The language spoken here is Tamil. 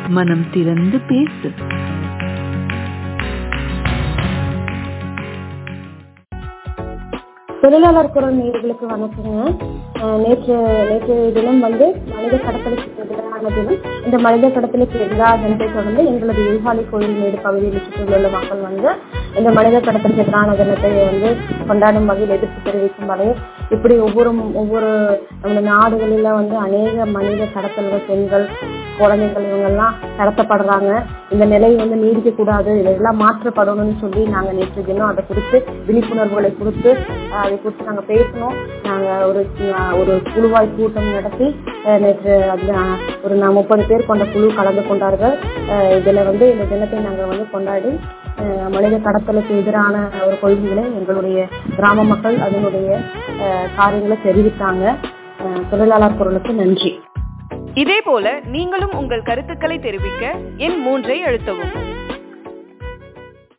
மனம் திறந்து பேசு தொழிலாளர் குரல் நேயர்களுக்கு வணக்கங்க அஹ் நேற்று நேற்று தினம் வந்து மனித கடத்தலுக்கு எதிரான தினம் இந்த மனித கடத்தலுக்கு எதிராக தினத்தை தொடர்ந்து எங்களது யூகாலி கோயில் மேடு பகுதியில் சுற்றியுள்ள மக்கள் வந்து இந்த மனித கடத்தலுக்கு எதிரான தினத்தை வந்து கொண்டாடும் வகையில் எதிர்ப்பு தெரிவிக்கும் வகையில் இப்படி ஒவ்வொரு ஒவ்வொரு நம்ம நாடுகளில வந்து அநேக மனித கடத்தல்கள் பெண்கள் குழந்தைகள் இவங்கெல்லாம் கடத்தப்படுறாங்க இந்த நிலை வந்து நீடிக்க கூடாது இதெல்லாம் மாற்றப்படணும்னு சொல்லி நாங்க நேற்று தினம் அதை குறித்து விழிப்புணர்வுகளை கொடுத்து அஹ் அதை குறித்து நாங்க பேசணும் நாங்க ஒரு அஹ் ஒரு குழுவாய் கூட்டம் நடத்தி அஹ் நேற்று அந்த ஒரு நா- முப்பது பேர் கொண்ட குழு கலந்து கொண்டார்கள் அஹ் இதுல வந்து இந்த தினத்தை நாங்க வந்து கொண்டாடி அஹ் மனித கடத்தலுக்கு எதிரான ஒரு கொள்கைகளை எங்களுடைய கிராம மக்கள் அதனுடைய அஹ் காரியங்களை தெரிவித்தாங்க அஹ் தொழிலாளர் குரலுக்கு நன்றி இதேபோல நீங்களும் உங்கள் கருத்துக்களை தெரிவிக்க எண் மூன்றை அழுத்தவும்